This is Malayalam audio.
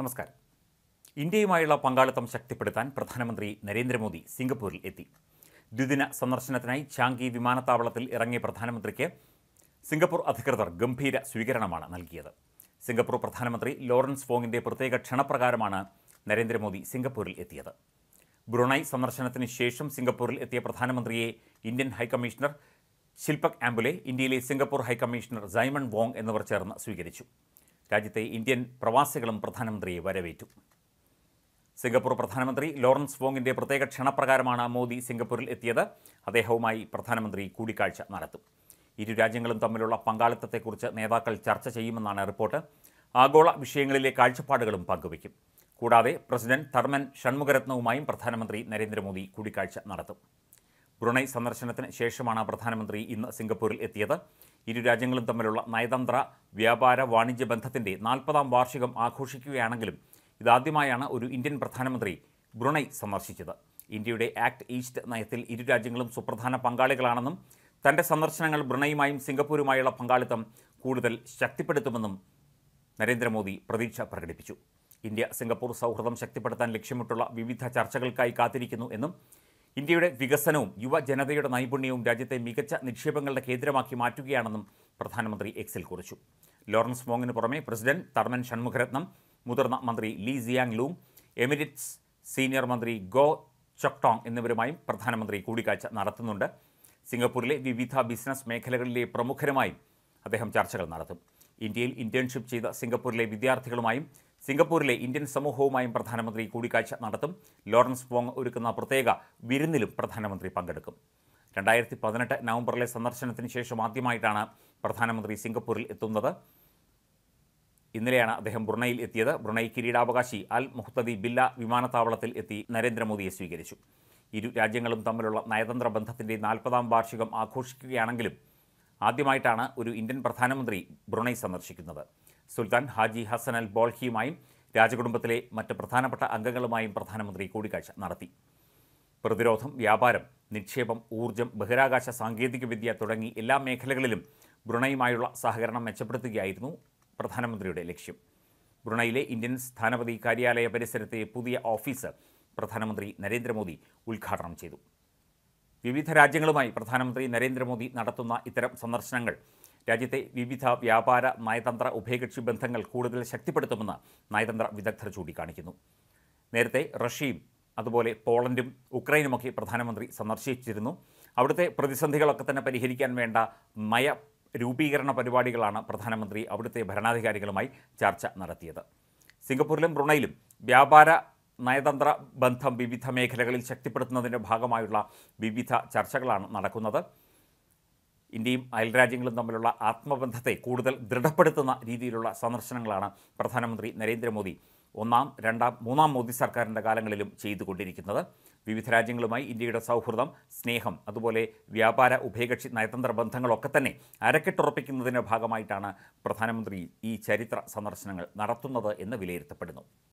നമസ്കാരം ഇന്ത്യയുമായുള്ള പങ്കാളിത്തം ശക്തിപ്പെടുത്താൻ പ്രധാനമന്ത്രി നരേന്ദ്രമോദി സിംഗപ്പൂരിൽ എത്തി ദ്വിദിന സന്ദർശനത്തിനായി ചാങ്കി വിമാനത്താവളത്തിൽ ഇറങ്ങിയ പ്രധാനമന്ത്രിക്ക് സിംഗപ്പൂർ അധികൃതർ ഗംഭീര സ്വീകരണമാണ് നൽകിയത് സിംഗപ്പൂർ പ്രധാനമന്ത്രി ലോറൻസ് ഫോങ്ങിന്റെ പ്രത്യേക ക്ഷണപ്രകാരമാണ് നരേന്ദ്രമോദി സിംഗപ്പൂരിൽ എത്തിയത് ബ്രുണൈ സന്ദർശനത്തിന് ശേഷം സിംഗപ്പൂരിൽ എത്തിയ പ്രധാനമന്ത്രിയെ ഇന്ത്യൻ ഹൈക്കമ്മീഷണർ ശിൽപക് ആംബുലെ ഇന്ത്യയിലെ സിംഗപ്പൂർ ഹൈക്കമ്മീഷണർ സൈമൺ വോങ് എന്നിവർ ചേർന്ന് സ്വീകരിച്ചു രാജ്യത്തെ ഇന്ത്യൻ പ്രവാസികളും പ്രധാനമന്ത്രിയെ വരവേറ്റു സിംഗപ്പൂർ പ്രധാനമന്ത്രി ലോറൻസ് വോങ്ങിന്റെ പ്രത്യേക ക്ഷണപ്രകാരമാണ് മോദി സിംഗപ്പൂരിൽ എത്തിയത് അദ്ദേഹവുമായി പ്രധാനമന്ത്രി കൂടിക്കാഴ്ച നടത്തും ഇരു രാജ്യങ്ങളും തമ്മിലുള്ള പങ്കാളിത്തത്തെക്കുറിച്ച് നേതാക്കൾ ചർച്ച ചെയ്യുമെന്നാണ് റിപ്പോർട്ട് ആഗോള വിഷയങ്ങളിലെ കാഴ്ചപ്പാടുകളും പങ്കുവയ്ക്കും കൂടാതെ പ്രസിഡന്റ് ധർമ്മൻ ഷൺമുഖരത്നവുമായും പ്രധാനമന്ത്രി നരേന്ദ്രമോദി കൂടിക്കാഴ്ച നടത്തും ബ്രുണൈ സന്ദർശനത്തിന് ശേഷമാണ് പ്രധാനമന്ത്രി ഇന്ന് സിംഗപ്പൂരിൽ എത്തിയത് ഇരു രാജ്യങ്ങളും തമ്മിലുള്ള നയതന്ത്ര വ്യാപാര വാണിജ്യ ബന്ധത്തിന്റെ നാൽപ്പതാം വാർഷികം ആഘോഷിക്കുകയാണെങ്കിലും ഇതാദ്യമായാണ് ഒരു ഇന്ത്യൻ പ്രധാനമന്ത്രി ബ്രുണൈ സന്ദർശിച്ചത് ഇന്ത്യയുടെ ആക്ട് ഈസ്റ്റ് നയത്തിൽ ഇരു രാജ്യങ്ങളും സുപ്രധാന പങ്കാളികളാണെന്നും തന്റെ സന്ദർശനങ്ങൾ ബ്രുണൈയുമായും സിംഗപ്പൂരുമായുള്ള പങ്കാളിത്തം കൂടുതൽ ശക്തിപ്പെടുത്തുമെന്നും നരേന്ദ്രമോദി പ്രതീക്ഷ പ്രകടിപ്പിച്ചു ഇന്ത്യ സിംഗപ്പൂർ സൗഹൃദം ശക്തിപ്പെടുത്താൻ ലക്ഷ്യമിട്ടുള്ള വിവിധ ചർച്ചകൾക്കായി കാത്തിരിക്കുന്നു എന്നും ഇന്ത്യയുടെ വികസനവും യുവജനതയുടെ നൈപുണ്യവും രാജ്യത്തെ മികച്ച നിക്ഷേപങ്ങളുടെ കേന്ദ്രമാക്കി മാറ്റുകയാണെന്നും പ്രധാനമന്ത്രി എക്സിൽ കുറിച്ചു ലോറൻസ് മോങ്ങിന് പുറമെ പ്രസിഡന്റ് തർമൻ ഷൺമുഖരത്നം മുതിർന്ന മന്ത്രി Lee Hsien Loong emeritus senior മന്ത്രി ഗോ ചൊക്ടോങ് എന്നിവരുമായും പ്രധാനമന്ത്രി കൂടിക്കാഴ്ച നടത്തുന്നുണ്ട് സിംഗപ്പൂരിലെ വിവിധ ബിസിനസ് മേഖലകളിലെ പ്രമുഖരുമായും അദ്ദേഹം ചർച്ചകൾ നടത്തും ഇന്ത്യയിൽ ഇന്റേൺഷിപ്പ് ചെയ്ത സിംഗപ്പൂരിലെ വിദ്യാർത്ഥികളുമായും സിംഗപ്പൂരിലെ ഇന്ത്യൻ സമൂഹവുമായും പ്രധാനമന്ത്രി കൂടിക്കാഴ്ച നടത്തും ലോറൻസ് വോങ് ഒരുക്കുന്ന പ്രത്യേക വിരുന്നിലും പ്രധാനമന്ത്രി പങ്കെടുക്കും രണ്ടായിരത്തി പതിനെട്ട് നവംബറിലെ സന്ദർശനത്തിന് ശേഷം ആദ്യമായിട്ടാണ് പ്രധാനമന്ത്രി സിംഗപ്പൂരിൽ എത്തുന്നത് ഇന്നലെയാണ് അദ്ദേഹം ബ്രുണൈയിൽ എത്തിയത് ബ്രുണൈ കിരീടാവകാശി അൽ മുഹ്തദി ബില്ല വിമാനത്താവളത്തിൽ എത്തി നരേന്ദ്രമോദിയെ സ്വീകരിച്ചു ഇരു രാജ്യങ്ങളും തമ്മിലുള്ള നയതന്ത്ര ബന്ധത്തിന്റെ നാൽപ്പതാം വാർഷികം ആഘോഷിക്കുകയാണെങ്കിലും ആദ്യമായിട്ടാണ് ഒരു ഇന്ത്യൻ പ്രധാനമന്ത്രി ബ്രുണൈ സന്ദർശിക്കുന്നത് സുൽത്താൻ ഹാജി ഹസൻ അൽ ബോൾഹിയുമായും രാജകുടുംബത്തിലെ മറ്റ് പ്രധാനപ്പെട്ട അംഗങ്ങളുമായും പ്രധാനമന്ത്രി കൂടിക്കാഴ്ച നടത്തി പ്രതിരോധം വ്യാപാരം നിക്ഷേപം ഊർജ്ജം ബഹിരാകാശ സാങ്കേതികവിദ്യ തുടങ്ങി എല്ലാ മേഖലകളിലും ബ്രുണൈയുമായുള്ള സഹകരണം മെച്ചപ്പെടുത്തുകയായിരുന്നു പ്രധാനമന്ത്രിയുടെ ലക്ഷ്യം ബ്രുണൈയിലെ ഇന്ത്യൻ സ്ഥാനപതി കാര്യാലയ പരിസരത്തെ പുതിയ ഓഫീസ് പ്രധാനമന്ത്രി നരേന്ദ്രമോദി ഉദ്ഘാടനം ചെയ്തു വിവിധ രാജ്യങ്ങളുമായി പ്രധാനമന്ത്രി നരേന്ദ്രമോദി നടത്തുന്ന ഇത്തരം സന്ദർശനങ്ങൾ രാജ്യത്തെ വിവിധ വ്യാപാര നയതന്ത്ര ഉഭയകക്ഷി ബന്ധങ്ങൾ കൂടുതൽ ശക്തിപ്പെടുത്തുമെന്ന് നയതന്ത്ര വിദഗ്ധർ ചൂണ്ടിക്കാണിക്കുന്നു നേരത്തെ റഷ്യയും അതുപോലെ പോളണ്ടും ഉക്രൈനുമൊക്കെ പ്രധാനമന്ത്രി സന്ദർശിച്ചിരുന്നു അവിടുത്തെ പ്രതിസന്ധികളൊക്കെ തന്നെ പരിഹരിക്കാൻ വേണ്ട നയ രൂപീകരണ പരിപാടികളാണ് പ്രധാനമന്ത്രി അവിടുത്തെ ഭരണാധികാരികളുമായി ചർച്ച നടത്തിയത് സിംഗപ്പൂരിലും ബ്രുണൈയിലും വ്യാപാര നയതന്ത്ര ബന്ധം വിവിധ മേഖലകളിൽ ശക്തിപ്പെടുത്തുന്നതിൻ്റെ ഭാഗമായുള്ള വിവിധ ചർച്ചകളാണ് നടക്കുന്നത് ഇന്ത്യയും അയൽരാജ്യങ്ങളും തമ്മിലുള്ള ആത്മബന്ധത്തെ കൂടുതൽ ദൃഢപ്പെടുത്തുന്ന രീതിയിലുള്ള സന്ദർശനങ്ങളാണ് പ്രധാനമന്ത്രി നരേന്ദ്രമോദി ഒന്നാം രണ്ടാം മൂന്നാം മോദി സർക്കാരിൻ്റെ കാലങ്ങളിലും ചെയ്തുകൊണ്ടിരിക്കുന്നത് വിവിധ രാജ്യങ്ങളുമായി ഇന്ത്യയുടെ സൗഹൃദം സ്നേഹം അതുപോലെ വ്യാപാര ഉഭയകക്ഷി നയതന്ത്ര ബന്ധങ്ങളൊക്കെ തന്നെ അരക്കെട്ടുറപ്പിക്കുന്നതിൻ്റെ ഭാഗമായിട്ടാണ് പ്രധാനമന്ത്രി ഈ ചരിത്ര സന്ദർശനങ്ങൾ നടത്തുന്നത് എന്ന് വിലയിരുത്തപ്പെടുന്നു